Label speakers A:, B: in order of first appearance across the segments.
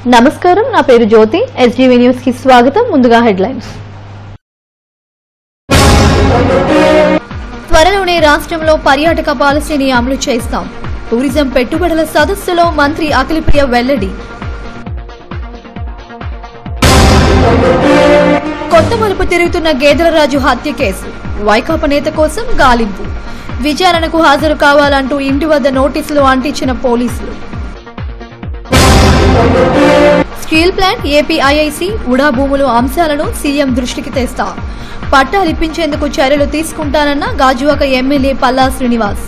A: నమస్కారం నా పేరు జ్యోతి ఎస్జీవీ న్యూస్ కి స్వాగతం ముందుగా హెడ్లైన్స్ త్వరలోనే రాష్ట్రంలో పర్యాటక పాలసీని అమలు చేస్తాం టూరిజం పెట్టుబడుల సదస్సులో మంత్రి అఖిలప్రియ వెల్లడి కొత్త మలుపు తిరుగుతున్న గేదెలరాజు హత్య కేసు వైకాపా నేత కోసం గాలింపు విచారణకు హాజరు కావాలంటూ ఇంటి వద్ద నోటీసులు అంటించిన పోలీసులు స్టీల్ ప్లాంట్ ఏపీఐఐసి ఉడా భూములు అంశాలను సీఎం దృష్టికి తెస్తా పట్టాలిప్పించేందుకు చర్యలు తీసుకుంటానన్న గాజువాక ఎమ్మెల్యే పల్లా శ్రీనివాస్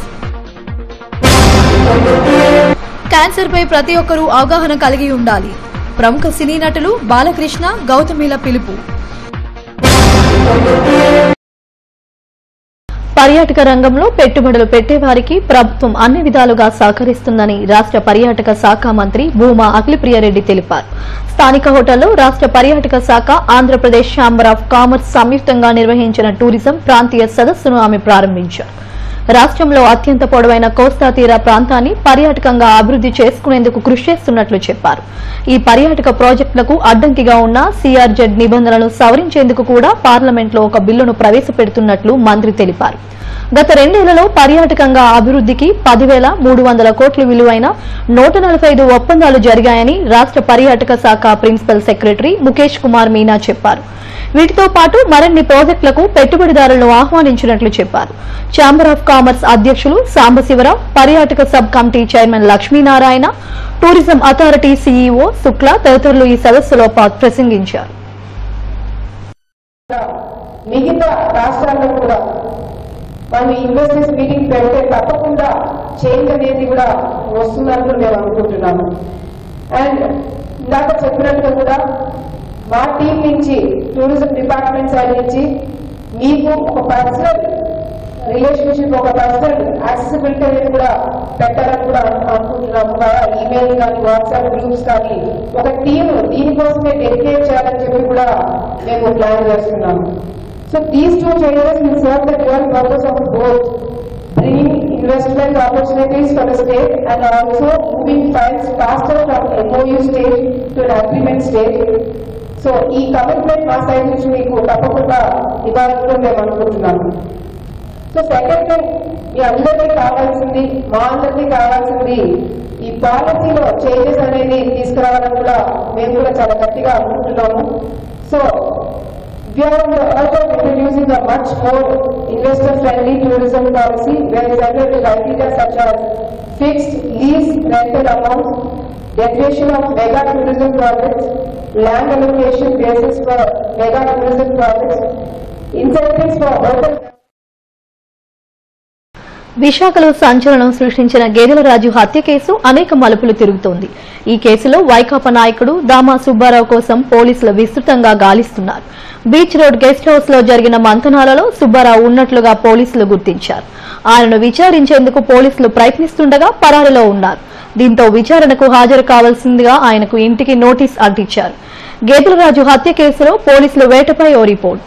A: క్యాన్సర్పై ప్రతి ఒక్కరూ అవగాహన కలిగి ఉండాలి ప్రముఖ సినీ నటులు బాలకృష్ణ గౌతమిల పిలుపు పర్యాటక రంగంలో పెట్టుబడులు పెట్టేవారికి ప్రభుత్వం అన్ని విధాలుగా సహకరిస్తుందని రాష్ట్ర పర్యాటక శాఖ మంత్రి భూమా అఖిలప్రియారెడ్డి తెలిపారు స్థానిక హోటల్లో రాష్ట్ర పర్యాటక శాఖ ఆంధ్రప్రదేశ్ ఛాంబర్ ఆఫ్ కామర్స్ సంయుక్తంగా నిర్వహించిన టూరిజం ప్రాంతీయ సదస్సును ఆమె ప్రారంభించారు రాష్ట్రంలో అత్యంత పొడవైన కోస్తా తీర ప్రాంతాన్ని పర్యాటకంగా అభివృద్ది చేసుకునేందుకు కృషి చేస్తున్నట్లు చెప్పారు ఈ పర్యాటక ప్రాజెక్టులకు అడ్డంకిగా ఉన్న సీఆర్జెడ్ నిబంధనలను సవరించేందుకు కూడా పార్లమెంట్లో ఒక బిల్లును ప్రవేశపెడుతున్నట్లు మంత్రి తెలిపారు గత రెండేళ్లలో పర్యాటకంగా అభివృద్దికి పదివేల మూడు వందల కోట్ల విలువైన నూట నలభై ఐదు ఒప్పందాలు జరిగాయని రాష్ట్ర పర్యాటక శాఖ ప్రిన్సిపల్ సెక్రటరీ ముఖేష్ కుమార్ మీనా చెప్పారు వీటితో పాటు మరిన్ని ప్రాజెక్టులకు పెట్టుబడిదారులను ఆహ్వానించినట్లు చెప్పారు ఛాంబర్ ఆఫ్ కామర్స్ అధ్యక్షులు సాంబశివరావు పర్యాటక sub committee chairman Lakshminarayana tourism authority CEO Shukla తదితరులు ఈ సదస్సులో పా- ప్రసంగించారు
B: మిగతా రాష్ట్రాల్లో కూడా మనం ఇన్వెస్టర్స్ మీటింగ్ పెడితే తప్పకుండా చేంజ్ అనేది కూడా వస్తుందని మేము అనుకుంటున్నాము అండ్ ఇందాక చెప్పినట్టుగా కూడా మా టీం నుంచి టూరిజం డిపార్ట్మెంట్ సైడ్ నుంచి మీకు ఒక పర్సనల్ రిలేషన్షిప్ ఒక పర్సనల్ యాక్సెసిబిలిటీ అనేది కూడా పెట్టాలని కూడా అను- అనుకుంటున్నాము ఈమెయిల్ కానీ వాట్సాప్ గ్రూప్స్ కానీ ఒక టీం దీనికోసమే డెడికేట్ చేయాలని చెప్పి కూడా మేము ప్లాన్ చేస్తున్నాము so these two changes will serve the dual purpose of both bringing investment opportunities for the state and also moving files faster from MOU stage to an agreement stage. So ఈ commitment మా side నుంచి మీకు తప్పకుండా ఇవ్వాలని కూడా మేము అనుకుంటున్నాము so second thing మీ అందరికీ కావాల్సింది మా అందరికీ కావాల్సింది ఈ పాలసీలో చేంజెస్ అనేది తీసుకురావాలని కూడా మేము కూడా చాలా గట్టిగా అనుకుంటున్నాము so we are on the verge of introducing a much more investor-friendly tourism policy where several criteria such as fixed lease rental amounts, definition of mega tourism projects, land allocation basis for mega tourism projects, incentives for hotel
A: విశాఖలో సంచలనం సృష్టించిన గేదెలరాజు హత్య case అనేక మలుపులు తిరుగుతోంది ఈ కేసులో వైకాపా నాయకుడు దామా సుబ్బారావు కోసం పోలీసులు విస్తృతంగా గాలిస్తున్నారు బీచ్ రోడ్ గెస్ట్ హౌస్ లో జరిగిన మంతనాలలో సుబ్బారావు ఉన్నట్లుగా పోలీసులు గుర్తించారు ఆయనను విచారించేందుకు పోలీసులు ప్రయత్నిస్తుండగా పరారిలో ఉన్నారు దీంతో విచారణకు హాజరు కావాల్సిందిగా ఆయనకు ఇంటికి నోటీస్ అంటించారు గేదెలరాజు హత్య కేసులో పోలీసులు వేటపై ఓ రిపోర్ట్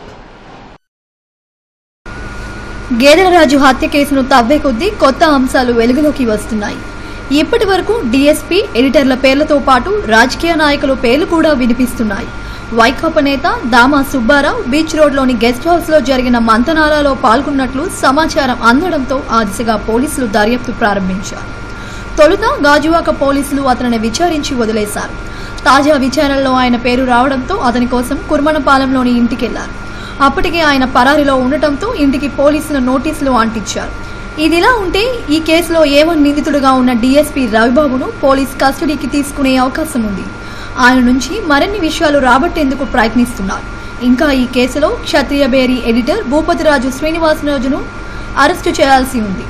A: గేదెలరాజు హత్య కేసును తవ్వే కొద్దీ కొత్త అంశాలు వెలుగులోకి వస్తున్నాయి ఇప్పటి వరకు డీఎస్పీ ఎడిటర్ల పేర్లతో పాటు రాజకీయ నాయకుల పేర్లు కూడా వినిపిస్తున్నాయి వైకాపా నేత దామా సుబ్బారావు బీచ్ రోడ్లోని గెస్ట్ హౌస్ లో జరిగిన మంతనాలలో పాల్గొన్నట్లు సమాచారం అందడంతో ఆ దిశగా పోలీసులు దర్యాప్తు ప్రారంభించారు తొలుత గాజువాక పోలీసులు అతనిని విచారించి వదిలేశారు తాజా విచారణలో ఆయన పేరు రావడంతో అతని కోసం కుర్మనపాలెంలోని ఇంటికెళ్లారు అప్పటికే ఆయన పరారిలో ఉండటంతో ఇంటికి పోలీసులు నోటీసులు అంటించారు ఇదిలా ఉంటే ఈ కేసులో ఏవన్ నిందితుడిగా ఉన్న డీఎస్పీ రవిబాబును పోలీస్ కస్టడీకి తీసుకునే అవకాశం ఉంది ఆయన నుంచి మరిన్ని విషయాలు రాబట్టేందుకు ప్రయత్నిస్తున్నారు ఇంకా ఈ కేసులో క్షత్రియ బేరీ ఎడిటర్ భూపతిరాజు శ్రీనివాసరాజును అరెస్టు చేయాల్సి ఉంది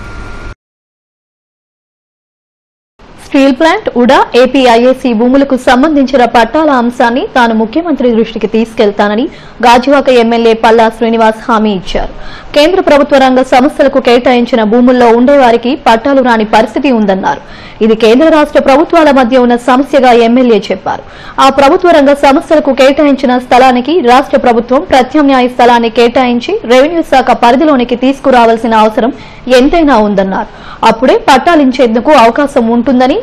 A: స్టీల్ ప్లాంట్ ఉడా ఏపీఐఏసీ భూములకు సంబంధించిన పట్టాల అంశాన్ని తాను ముఖ్యమంత్రి దృష్టికి తీసుకెళ్తానని గాజువాక ఎమ్మెల్యే పల్లా శ్రీనివాస్ హామీ ఇచ్చారు కేంద్ర ప్రభుత్వ రంగ సంస్థలకు కేటాయించిన భూముల్లో ఉండేవారికి పట్టాలు రాని పరిస్థితి ఉందన్నారు ఇది కేంద్ర రాష్ట్ర ప్రభుత్వాల మధ్య ఉన్న సమస్యగా ఎమ్మెల్యే చెప్పారు ఆ ప్రభుత్వ రంగ సంస్థలకు కేటాయించిన స్థలానికి రాష్ట్ర ప్రభుత్వం ప్రత్యామ్నాయ స్థలాన్ని కేటాయించి రెవెన్యూ శాఖ పరిధిలోనికి తీసుకురావాల్సిన అవసరం ఎంతైనా ఉందన్నారు అప్పుడే పట్టాలించేందుకు అవకాశం ఉంటుందని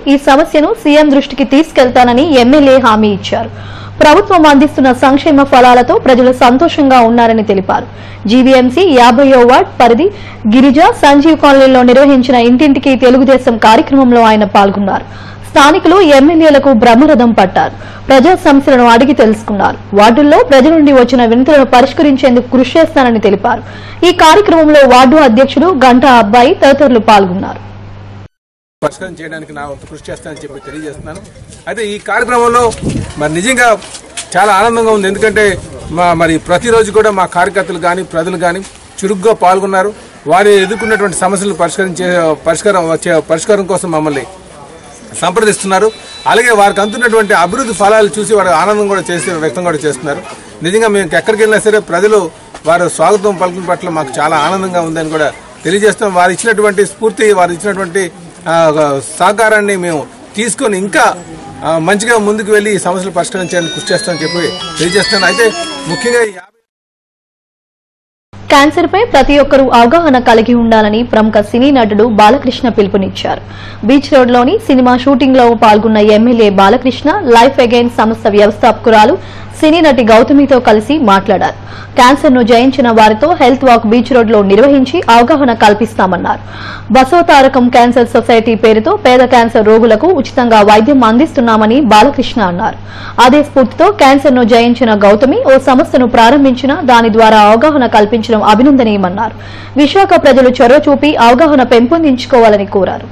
A: ఈ సమస్యను సీఎం దృష్టికి తీసుకెళ్తానని ఎమ్మెల్యే హామీ ఇచ్చారు ప్రభుత్వం అందిస్తున్న సంక్షేమ ఫలాలతో ప్రజలు సంతోషంగా ఉన్నారని తెలిపారు జీవీఎంసీ యాభైయో వార్డ్ పరిధి గిరిజ సంజీవ్ కాలనీలో నిర్వహించిన ఇంటింటికి తెలుగుదేశం కార్యక్రమంలో ఆయన పాల్గొన్నారు స్థానికులు ఎమ్మెల్యేలకు బ్రహ్మరథం పట్టారు ప్రజా సమస్యలను అడిగి తెలుసుకున్నారు వార్డుల్లో ప్రజల నుండి వచ్చిన వినతులను పరిష్కరించేందుకు కృషి చేస్తానని తెలిపారు ఈ కార్యక్రమంలో వార్డు అధ్యక్షుడు గంటా అబ్బాయి తదితరులు పాల్గొన్నారు
C: పరిష్కారం చేయడానికి నా వంతు కృషి చేస్తానని చెప్పి తెలియజేస్తున్నాను అయితే ఈ కార్యక్రమంలో మరి నిజంగా చాలా ఆనందంగా ఉంది ఎందుకంటే మా మరి ప్రతిరోజు కూడా మా కార్యకర్తలు కానీ ప్రజలు కానీ చురుగ్గా పాల్గొన్నారు వారు ఎదుర్కొన్నటువంటి సమస్యలు పరిష్కరించే పరిష్కారం వచ్చే పరిష్కారం కోసం మమ్మల్ని సంప్రదిస్తున్నారు అలాగే వారికి అందుతున్నటువంటి అభివృద్ధి ఫలాలు చూసి వారు ఆనందం కూడా చేసి వ్యక్తం కూడా చేస్తున్నారు నిజంగా మేము ఎక్కడికి వెళ్ళినా సరే ప్రజలు వారు స్వాగతం పలికిన పట్ల మాకు చాలా ఆనందంగా ఉందని కూడా తెలియజేస్తాం వారు ఇచ్చినటువంటి స్ఫూర్తి వారు ఇచ్చినటువంటి ఆ, సహకారాన్ని మేము తీసుకొని ఇంకా ఆ, మంచిగా ముందుకు వెళ్ళి ఈ సమస్యలు పరిష్కరించడానికి కృషి చేస్తామని చెప్పి తెలియజేస్తున్నాను అయితే ముఖ్యంగా ఈ యాభై
A: క్యాన్సర్ పై ప్రతి ఒక్కరూ అవగాహన కలిగి ఉండాలని ప్రముఖ సినీ నటుడు బాలకృష్ణ పిలుపునిచ్చారు బీచ్ రోడ్లోని సినిమా షూటింగ్ లో పాల్గొన్న ఎమ్మెల్యే బాలకృష్ణ లైఫ్ అగైన్ సంస్థ వ్యవస్థాపకురాలు సినీ నటి గౌతమితో కలిసి మాట్లాడారు క్యాన్సర్ ను జయించిన వారితో హెల్త్ వాక్ బీచ్ రోడ్ లో నిర్వహించి అవగాహన కల్పిస్తామన్నారు బసవతారకం క్యాన్సర్ సొసైటీ పేరుతో పేద క్యాన్సర్ రోగులకు ఉచితంగా వైద్యం అందిస్తున్నామని బాలకృష్ణ అన్నారు అదే స్ఫూర్తితో క్యాన్సర్ ను జయించిన గౌతమి ఓ సంస్థను ప్రారంభించిన దాని ద్వారా అవగాహన కల్పించడం అభినందనీయమన్నారు విశాఖ ప్రజలు చొరవ చూపి అవగాహన పెంపొందించుకోవాలని కోరారు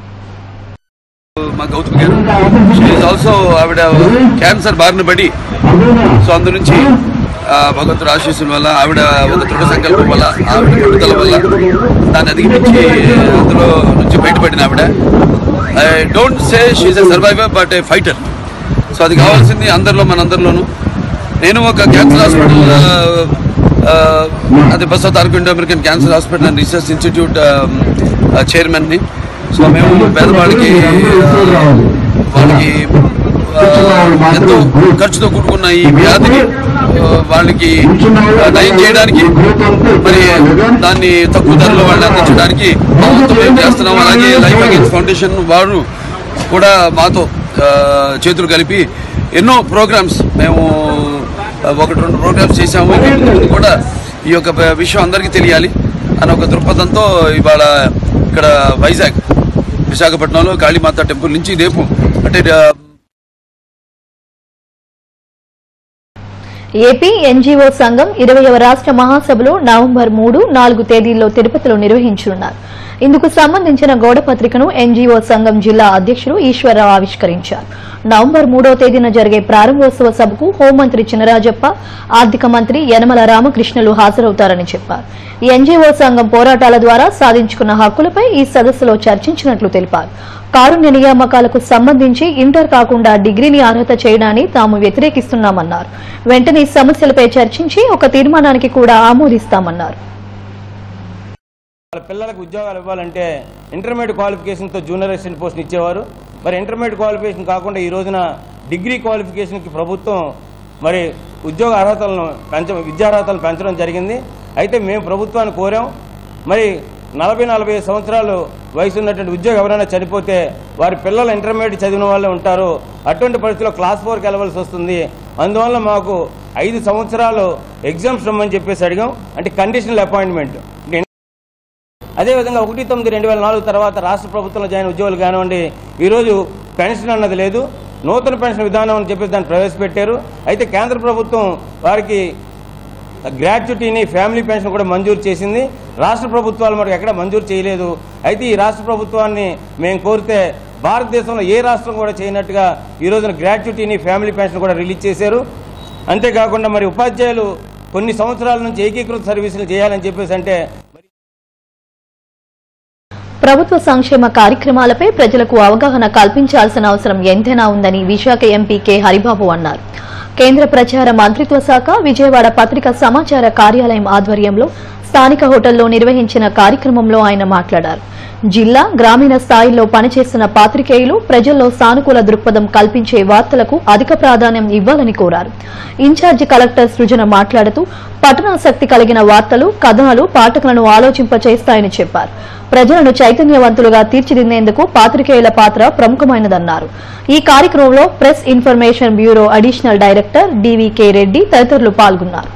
D: మా గౌతమి గారు షీఈ్ ఆల్సో ఆవిడ క్యాన్సర్ బారిన పడి సో అందు నుంచి ఆ, భగవంతుడు ఆశీస్సుల వల్ల ఆవిడ ఒక దృఢ సంకల్పం వల్ల ఆవిడ పట్టుదల వల్ల దాన్ని అధిగమించి అందులో నుంచి బయటపడిన ఆవిడ I don't say she's a survivor but a fighter so అది కావాల్సింది అందరిలో మనందరిలోనూ నేను ఒక క్యాన్సర్ హాస్పిటల్ అది Basavatarakam Indo American cancer hospital and research institute చైర్మన్ని సో మేము పేదవాళ్ళకి ఆ, వాళ్ళకి ఆ, ఎంతో ఖర్చుతో కూడుకున్న ఈ వ్యాధిని ఆ, వాళ్ళకి ఆ, నయం చేయడానికి మరి దాన్ని తక్కువ ధరలో వాళ్ళని అందించడానికి మా వంతు మేము చేస్తున్నాం అలాగే లైఫ్ అగేన్స్ ఫౌండేషన్ వారు కూడా మాతో ఆ, చేతులు కలిపి ఎన్నో ప్రోగ్రామ్స్ మేము ఆ, ఒకటి రెండు ప్రోగ్రామ్స్ చేశాము వీటి ముందు కూడా ఈ యొక్క ప- విషయం అందరికీ తెలియాలి అనే ఒక దృక్పథంతో ఇవాళ ఇక్కడ వైజాగ్ విశాఖపట్నంలో కాళీమాత టెంపుల్ నుంచి రేపు అంటే ఆ,
A: ఏపీ ఎన్జీఓ సంఘం ఇరవయవ రాష్ట్ర మహాసభలు నవంబర్ మూడు నాలుగు తేదీల్లో తిరుపతిలో నిర్వహించనున్నారు ఇందుకు సంబంధించిన గోడ పత్రికను ఎన్జీఓ సంఘం జిల్లా అధ్యక్షుడు ఈశ్వరరావు ఆవిష్కరించారు నవంబర్ మూడో తేదీన జరిగే ప్రారంభోత్సవ సభకు హోంమంత్రి చినరాజప్ప ఆర్థిక మంత్రి యనమల రామకృష్ణులు హాజరవుతారని చెప్పారు ఈ ఎన్జీఓ సంఘం పోరాటాల ద్వారా సాధించుకున్న హక్కులపై ఈ సదస్సులో చర్చించినట్లు తెలిపారు కారుణ్య నియామకాలకు సంబంధించి ఇంటర్ కాకుండా డిగ్రీని అర్హత చేయడాన్ని తాము వ్యతిరేకిస్తున్నామన్నారు వెంటనే ఈ సమస్యలపై చర్చించి ఒక తీర్మానానికి కూడా ఆమోదిస్తామన్నారు
E: వాళ్ళ పిల్లలకు ఉద్యోగాలు ఇవ్వాలంటే ఇంటర్మీడియట్ క్వాలిఫికేషన్తో జూనియర్ అసిస్టెంట్ పోస్ట్ ఇచ్చేవారు మరి ఇంటర్మీడియట్ క్వాలిఫికేషన్ కాకుండా ఈ రోజున డిగ్రీ క్వాలిఫికేషన్కి ప్రభుత్వం మరి ఉద్యోగ అర్హతలను పెంచ విద్యార్హతలను పెంచడం జరిగింది అయితే మేము ప్రభుత్వాన్ని కోరాం మరి నలభై నలభై ఐదు సంవత్సరాలు వయసు ఉన్నటువంటి ఉద్యోగం ఎవరైనా చనిపోతే వారి పిల్లలు ఇంటర్మీడియట్ చదివిన వాళ్ళే ఉంటారు అటువంటి పరిస్థితిలో క్లాస్ ఫోర్కి వెళ్ళవలసి వస్తుంది అందువల్ల మాకు ఐదు సంవత్సరాలు ఎగ్జామ్స్ రమ్మని చెప్పేసి అడిగాం అంటే కండిషనల్ అపాయింట్మెంట్ అదేవిధంగా ఒకటి తొమ్మిది రెండు వేల నాలుగు తర్వాత రాష్ట్ర ప్రభుత్వంలో జాయిన్ ఉద్యోగులు కానివ్వండి ఈరోజు పెన్షన్ అన్నది లేదు నూతన పెన్షన్ విధానం అని చెప్పి దాన్ని ప్రవేశపెట్టారు అయితే కేంద్ర ప్రభుత్వం వారికి గ్రాట్యుటీని ఫ్యామిలీ పెన్షన్ కూడా మంజూరు చేసింది రాష్ట్ర ప్రభుత్వాలు మనకు ఎక్కడ మంజూరు చేయలేదు అయితే ఈ రాష్ట్ర ప్రభుత్వాన్ని మేము కోరితే భారతదేశంలో ఏ రాష్ట్రం కూడా చేయనట్టుగా ఈ రోజున గ్రాట్యుటీని ఫ్యామిలీ పెన్షన్ కూడా రిలీజ్ చేశారు అంతేకాకుండా మరి ఉపాధ్యాయులు కొన్ని సంవత్సరాల నుంచి ఏకీకృత సర్వీసులు చేయాలని చెప్పేసి అంటే
A: ప్రభుత్వ సంక్షేమ కార్యక్రమాలపై ప్రజలకు అవగాహన కల్పించాల్సిన అవసరం ఎంతైనా ఉందని విశాఖ ఎంపీ కె హరిబాబు అన్నారు కేంద్ర ప్రచార మంత్రిత్వ శాఖ విజయవాడ పత్రికా సమాచార కార్యాలయం ఆధ్వర్యంలో స్థానిక హోటల్లో నిర్వహించిన కార్యక్రమంలో ఆయన మాట్లాడారు జిల్లా గ్రామీణ స్థాయిల్లో పనిచేస్తున్న పాత్రికేయులు ప్రజల్లో సానుకూల దృక్పథం కల్పించే వార్తలకు అధిక ప్రాధాన్యం ఇవ్వాలని కోరారు ఇన్ఛార్జి కలెక్టర్ సృజన మాట్లాడుతూ పఠనాసక్తి కలిగిన వార్తలు కథనాలు పాఠకులను ఆలోచింపచేస్తాయని చెప్పారు ప్రజలను చైతన్యవంతులుగా తీర్చిదిద్దేందుకు పాత్రికేయుల పాత్ర ప్రముఖమైనదన్నారు ఈ కార్యక్రమంలో press information bureau additional director DVK Reddy తదితరులు పాల్గొన్నారు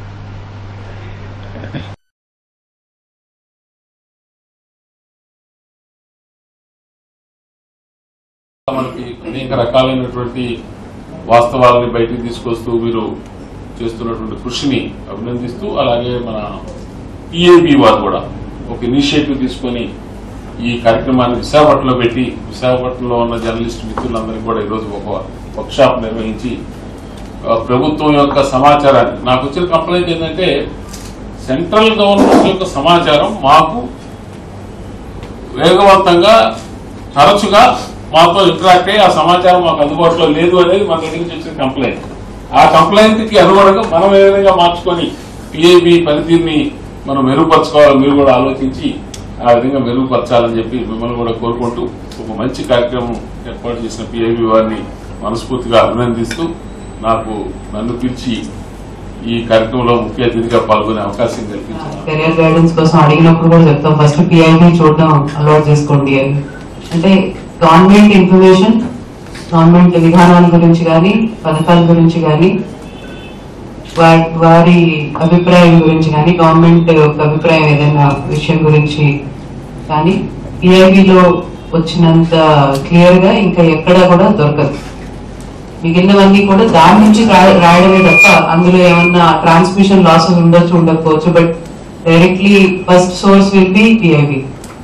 F: మనకి అనేక రకాలైనటువంటి వాస్తవాలని బయటికి తీసుకొస్తూ మీరు చేస్తున్నటువంటి కృషిని అభినందిస్తూ అలాగే మన పిఏబి వారు కూడా ఒక ఇనిషియేటివ్ తీసుకొని ఈ కార్యక్రమాన్ని విశాఖపట్నంలో పెట్టి విశాఖపట్నంలో ఉన్న జర్నలిస్ట్ మిత్రులందరికీ కూడా ఈరోజు ఒక వర్క్ షాప్ నిర్వహించి ఆ, ప్రభుత్వం యొక్క సమాచారాన్ని నాకు వచ్చిన కంప్లైంట్ ఏంటంటే సెంట్రల్ గవర్నమెంట్ యొక్క సమాచారం మాకు వేగవంతంగా తరచుగా మాతో ఇంటరాక్ట్ అయ్యి ఆ సమాచారం మాకు అందుబాటులో లేదు అనేది మన దగ్గర నుంచి వచ్చిన కంప్లైంట్ ఆ కంప్లైంట్ కి అనుగుణంగా మనం ఏ విధంగా మార్చుకొని పిఏబి పనితీరుని మనం మెరుగుపరచుకోవాలి మీరు కూడా ఆలోచించి ఆ విధంగా మెరుగుపరచాలని చెప్పి మిమ్మల్ని కూడా కోరుకుంటూ ఒక మంచి కార్యక్రమం ఏర్పాటు చేసిన పిఏబి వారిని మనస్ఫూర్తిగా అభినందిస్తూ నాకు నన్ను పిలిచి ఈ కార్యక్రమంలో ముఖ్య అతిథిగా పాల్గొనే అవకాశం కల్పించారు
G: కెరియర్ గైడెన్స్ కోసం అడిగినప్పుడు కూడా చెప్తాం ఫస్ట్ పిఐబి చూడడం అలవాటు చేసుకోండి అని అంటే గవర్నమెంట్ ఇన్ఫర్మేషన్ గవర్నమెంట్ విధానాల గురించి కానీ పథకాల గురించి కానీ వా- వారి అభిప్రాయం గురించి కానీ గవర్నమెంట్ యొక్క అభిప్రాయం ఏదైనా విషయం గురించి కానీ పిఐబిలో వచ్చినంత క్లియర్ గా ఇంకా ఎక్కడా కూడా దొరకదు మిగిలినవన్నీ కూడా దాని నుంచి రా- రాయడమే తప్ప అందులో ఏమన్నా ట్రాన్స్మిషన్ లాసెస్ ఉండొచ్చు ఉండకపోవచ్చు but directly first source will be PIB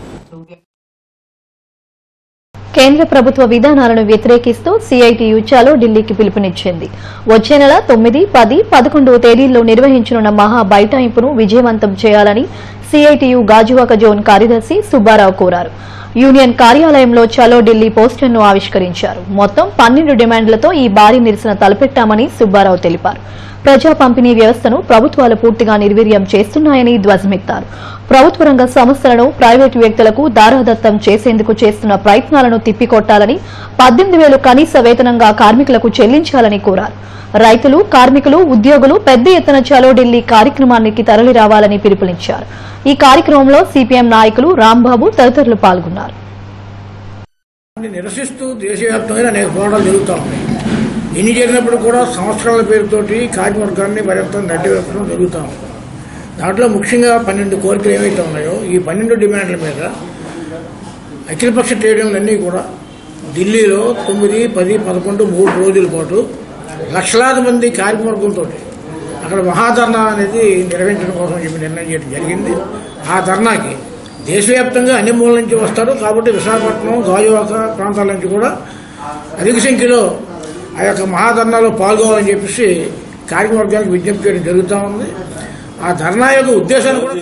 A: కేంద్ర ప్రభుత్వ విధానాలను వ్యతిరేకిస్తూ సిఐటియు చలో ఢిల్లీకి పిలుపునిచ్చింది వచ్చే నెల తొమ్మిది పది పదకొండు తేదీల్లో నిర్వహించనున్న మహా బైఠాయింపును విజయవంతం చేయాలని సిఐటియు గాజువాక జోన్ కార్యదర్శి సుబ్బారావు కోరారు యూనియన్ కార్యాలయంలో చలో ఢిల్లీ పోస్టర్ను ఆవిష్కరించారు మొత్తం పన్నెండు డిమాండ్లతో ఈ భారీ నిరసన తలపెట్టామని సుబ్బారావు తెలిపారు ప్రజా పంపిణీ వ్యవస్థను ప్రభుత్వాలు పూర్తిగా నిర్వీర్యం చేస్తున్నాయని ధ్వజమెత్తారు ప్రభుత్వ రంగ సంస్థలను ప్రైవేటు వ్యక్తులకు దారాదత్తం చేసేందుకు చేస్తున్న ప్రయత్నాలను తిప్పికొట్టాలని పద్దెనిమిది వేలు కనీస వేతనంగా కార్మికులకు చెల్లించాలని కోరారు రైతులు కార్మికులు ఉద్యోగులు పెద్ద ఎత్తున చలో ఢిల్లీ కార్యక్రమానికి తరలి రావాలని పిలుపునిచ్చారు ఈ కార్యక్రమంలో సిపిఎం నాయకులు రాంబాబు తదితరులు పాల్గొన్నారు
H: దీన్ని నిరసిస్తూ దేశవ్యాప్తంగా అనేక పోరాటాలు జరుగుతూ ఉన్నాయి ఎన్ని జరిగినప్పుడు కూడా సంవత్సరాల పేరుతోటి కార్మికవర్గాన్ని మరింత నడ్డివేపడం జరుగుతూ ఉంది దాంట్లో ముఖ్యంగా పన్నెండు కోరికలు ఏవైతే ఉన్నాయో ఈ పన్నెండు డిమాండ్ల మీద అఖిలపక్ష ట్రేడింగ్లన్నీ కూడా ఢిల్లీలో తొమ్మిది పది పదకొండు మూడు రోజుల పాటు లక్షలాది మంది కార్మికవర్గంతో అక్కడ మహాధర్నా అనేది నిర్వహించడం కోసం చెప్పి నిర్ణయం చేయడం జరిగింది ఆ ధర్నాకి దేశవ్యాప్తంగా అన్ని మూలల నుంచి వస్తారు కాబట్టి విశాఖపట్నం గాజువాక ప్రాంతాల నుంచి కూడా అధిక సంఖ్యలో ఆ యొక్క మహాధర్నాలో పాల్గొనాలని చెప్పేసి కార్మికవర్గానికి విజ్ఞప్తి చేయడం జరుగుతూ ఉంది ఆ ధర్నా యొక్క ఉద్దేశాన్ని కూడా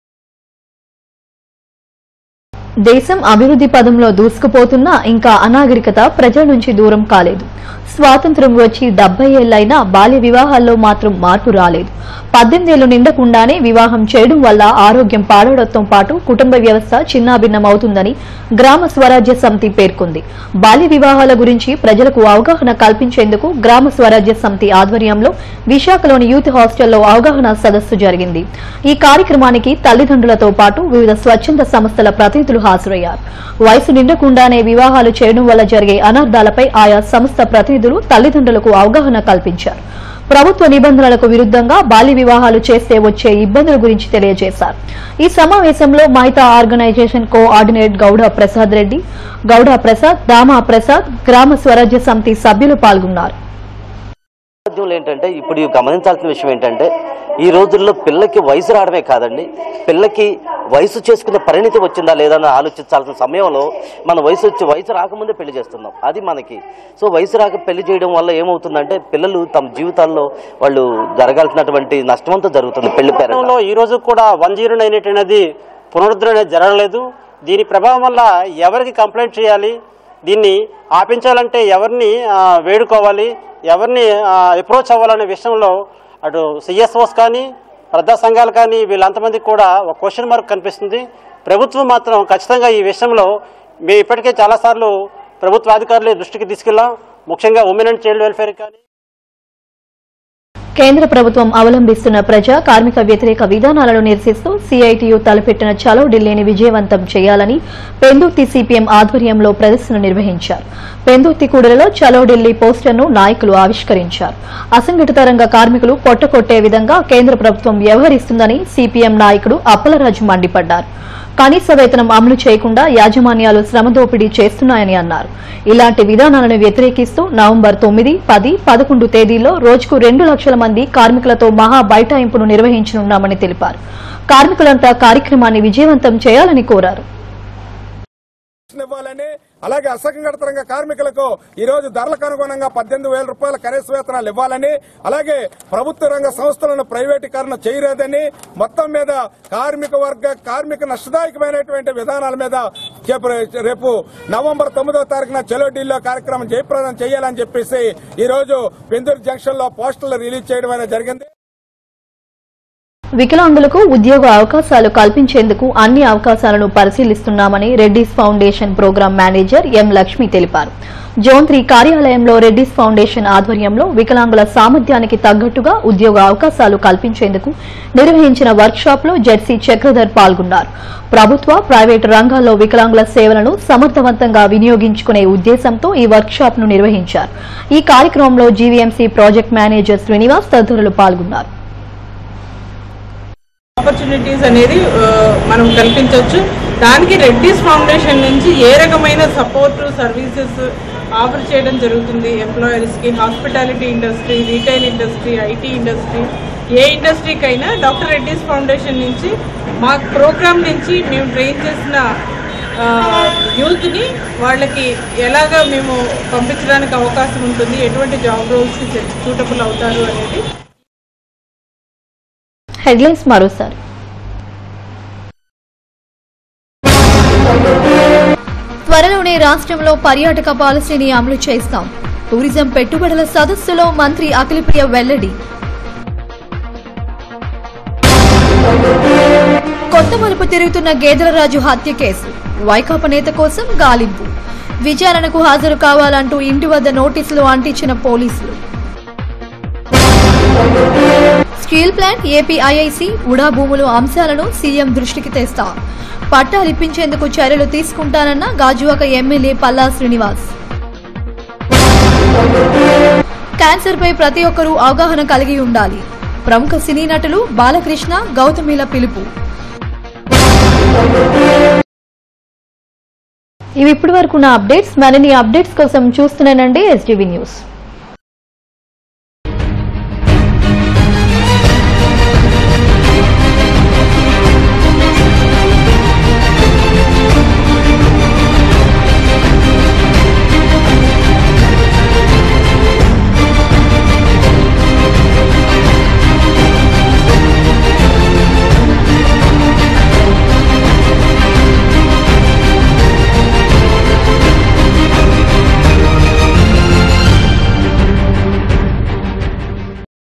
A: దేశం అభివృద్ధి పదంలో దూసుకుపోతున్నా ఇంకా అనాగరికత ప్రజల నుంచి దూరం కాలేదు స్వాతంత్ర్యం వచ్చి డెబ్బై ఏళ్లైనా బాల్య వివాహాల్లో మాత్రం మార్పు రాలేదు పద్దెనిమిదేళ్లు నిండకుండానే వివాహం చేయడం వల్ల ఆరోగ్యం పాడవడంతో పాటు కుటుంబ వ్యవస్థ చిన్నాభిన్నమవుతుందని గ్రామ స్వరాజ్య సమితి పేర్కొంది బాల్య వివాహాల గురించి ప్రజలకు అవగాహన కల్పించేందుకు గ్రామ స్వరాజ్య సమితి ఆధ్వర్యంలో విశాఖలోని యూత్ హాస్టల్లో అవగాహన సదస్సు జరిగింది ఈ కార్యక్రమానికి తల్లిదండ్రులతో పాటు వివిధ స్వచ్ఛంద సంస్థల ప్రతినిధులు హాజరయ్యారు వయసు నిండకుండానే వివాహాలు చేయడం వల్ల జరిగే అనర్థాలపై ఆయా సంస్థ ప్రతినిధులు తల్లిదండ్రులకు అవగాహన కల్పించారు ప్రభుత్వ నిబంధనలకు విరుద్ధంగా బాల్య వివాహాలు చేస్తే వచ్చే ఇబ్బందుల గురించి తెలియజేశారు ఈ సమావేశంలో మహితా ఆర్గనైజేషన్ కోఆర్డినేట్ గౌడ ప్రసాద్ రెడ్డి గౌడ ప్రసాద్ దామా ప్రసాద్ గ్రామ స్వరాజ్య సమితి సభ్యులు పాల్గొన్నారు
I: నేపథ్యంలో ఏంటంటే ఇప్పుడు ఇవి గమనించాల్సిన విషయం ఏంటంటే ఈ రోజుల్లో పిల్లకి వయసు రావడమే కాదండి పిల్లకి వయసు చేసుకునే పరిణితి వచ్చిందా లేదా అని ఆలోచించాల్సిన సమయంలో మన వయసు వచ్చి వయసు రాకముందే పెళ్లి చేస్తున్నాం అది మనకి సో వయసు రాక పెళ్లి చేయడం వల్ల ఏమవుతుందంటే పిల్లలు తమ జీవితాల్లో వాళ్ళు జరగాల్సినటువంటి నష్టమంతా జరుగుతుంది పెళ్లి పేరు
J: లో ఈ రోజు కూడా వన్ జీరో నైన్ ఎయిట్ అనేది పునరుద్ధరణ అనేది జరగలేదు దీని ప్రభావం వల్ల ఎవరికి కంప్లైంట్ చేయాలి దీన్ని ఆపించాలంటే ఎవరిని ఆ, వేడుకోవాలి ఎవరిని అప్రోచ్ అవ్వాలనే విషయంలో అటు సిఎస్ఓస్ కానీ ప్రజా సంఘాలు కానీ వీళ్ళంతమందికి కూడా ఒక క్వశ్చన్ మార్క్ కనిపిస్తుంది ప్రభుత్వం మాత్రం ఖచ్చితంగా ఈ విషయంలో మేము ఇప్పటికే చాలాసార్లు ప్రభుత్వ అధికారుల దృష్టికి తీసుకెళ్ళాం ముఖ్యంగా ఉమెన్ అండ్ చైల్డ్ వెల్ఫేర్ కానీ
A: కేంద్ర ప్రభుత్వం అవలంబిస్తున్న ప్రజా కార్మిక వ్యతిరేక విధానాలను నిరసిస్తూ సీఐటియు తలపెట్టిన చలో ఢిల్లీని విజయవంతం చేయాలని పెందుర్తి సిపిఎం ఆధ్వర్యంలో ప్రదర్శన నిర్వహించారు పెందుర్తి కూడలిలో చలో ఢిల్లీ పోస్టర్ను నాయకులు ఆవిష్కరించారు అసంఘటిత రంగ కార్మికులు పొట్టకొట్టే విధంగా కేంద్ర ప్రభుత్వం వ్యవహరిస్తుందని సిపిఎం నాయకుడు అప్పలరాజు మండిపడ్డారు కనీస వేతనం అమలు చేయకుండా యాజమాన్యాలు శ్రమ దోపిడీ చేస్తున్నాయని అన్నారు ఇలాంటి విధానాలను వ్యతిరేకిస్తూ నవంబర్ తొమ్మిది పది పదకొండు తేదీల్లో రోజుకు రెండు లక్షల మంది కార్మికులతో మహా బైఠాయింపును నిర్వహించనున్నామని తెలిపారు కార్మికులంతా కార్యక్రమాన్ని విజయవంతం చేయాలని కోరారు
K: ఇవ్వాలని అలాగే అసంఘటిత రంగ కార్మికులకు ఈ రోజు ధరలకు అనుగుణంగా పద్దెనిమిది వేల రూపాయల కనీస వేతనాలు ఇవ్వాలని అలాగే ప్రభుత్వ రంగ సంస్థలను ప్రైవేటీకరణ చేయలేదని మొత్తం మీద కార్మిక వర్గ కార్మిక నష్టదాయకమైనటువంటి విధానాల మీద చెప్ప- రేపు నవంబర్ తొమ్మిదో తారీఖున చెలో ఢిల్లో కార్యక్రమం జయప్రదం చేయాలని చెప్పేసి ఈ రోజు పెందూరు జంక్షన్ లో పోస్టర్లు రిలీజ్ చేయడం అనేది జరిగింది
A: వికలాంగులకు ఉద్యోగ అవకాశాలు కల్పించేందుకు అన్ని అవకాశాలను పరిశీలిస్తున్నామని Reddy's foundation program manager M Lakshmi తెలిపారు జోన్ త్రీ కార్యాలయంలో రెడ్డిస్ ఫౌండేషన్ ఆధ్వర్యంలో వికలాంగుల సామర్థ్యానికి తగ్గట్టుగా ఉద్యోగ అవకాశాలు కల్పించేందుకు నిర్వహించిన వర్క్ షాప్ లో జెడ్సీ చక్రధర్ పాల్గొన్నారు ప్రభుత్వ ప్రైవేటు రంగాల్లో వికలాంగుల సేవలను సమర్థవంతంగా వినియోగించుకునే ఉద్దేశంతో ఈ వర్క్ షాప్ ను నిర్వహించారు ఈ కార్యక్రమంలో జీవీఎంసీ ప్రాజెక్ట్ మేనేజర్ శ్రీనివాస్ తదితరులు పాల్గొన్నారు
L: ఆపర్చునిటీస్ అనేది ఆ, మనం కల్పించవచ్చు దానికి రెడ్డిస్ ఫౌండేషన్ నుంచి ఏ రకమైన సపోర్ట్ సర్వీసెస్ ఆఫర్ చేయడం జరుగుతుంది ఎంప్లాయర్స్కి hospitality industry retail industry IT industry ఏ ఇండస్ట్రీకైనా డాక్టర్ రెడ్డిస్ ఫౌండేషన్ నుంచి మా ప్రోగ్రామ్ నుంచి మేము ట్రైన్ చేసిన యూత్ని వాళ్ళకి ఎలాగా మేము పంపించడానికి అవకాశం ఉంటుంది ఎటువంటి జాబ్ రోల్స్కి సూటబుల్ అవుతారు అనేది
A: హెడ్లైన్స్ మరోసారి త్వరలోనే రాష్ట్రంలో పర్యాటక పాలసీని అమలు చేస్తాం టూరిజం పెట్టుబడుల సదస్సులో మంత్రి అఖిలప్రియ వెల్లడి కొత్త మలుపు తిరుగుతున్న గేదెలరాజు హత్య కేసు వైకాపా నేత కోసం గాలింపు విచారణకు హాజరు కావాలంటూ ఇంటి వద్ద నోటీసులు అంటించిన పోలీసులు స్టీల్ ప్లాంట్ ఏపీఐఐసి ఉడా భూములు అంశాలను సీఎం దృష్టికి తెస్తా పట్టాలిప్పించేందుకు చర్యలు తీసుకుంటానన్న గాజువాక ఎమ్మెల్యే పల్లా శ్రీనివాస్ క్యాన్సర్ పై ప్రతి ఒక్కరూ అవగాహన కలిగి ఉండాలి ప్రముఖ సినీ నటులు బాలకృష్ణ గౌతమిల పిలుపు ఇవి ఇప్పటి వరకు నా అప్డేట్స్ మరిన్ని అప్డేట్స్ కోసం చూస్తున్నానండి ఎస్టీవీ న్యూస్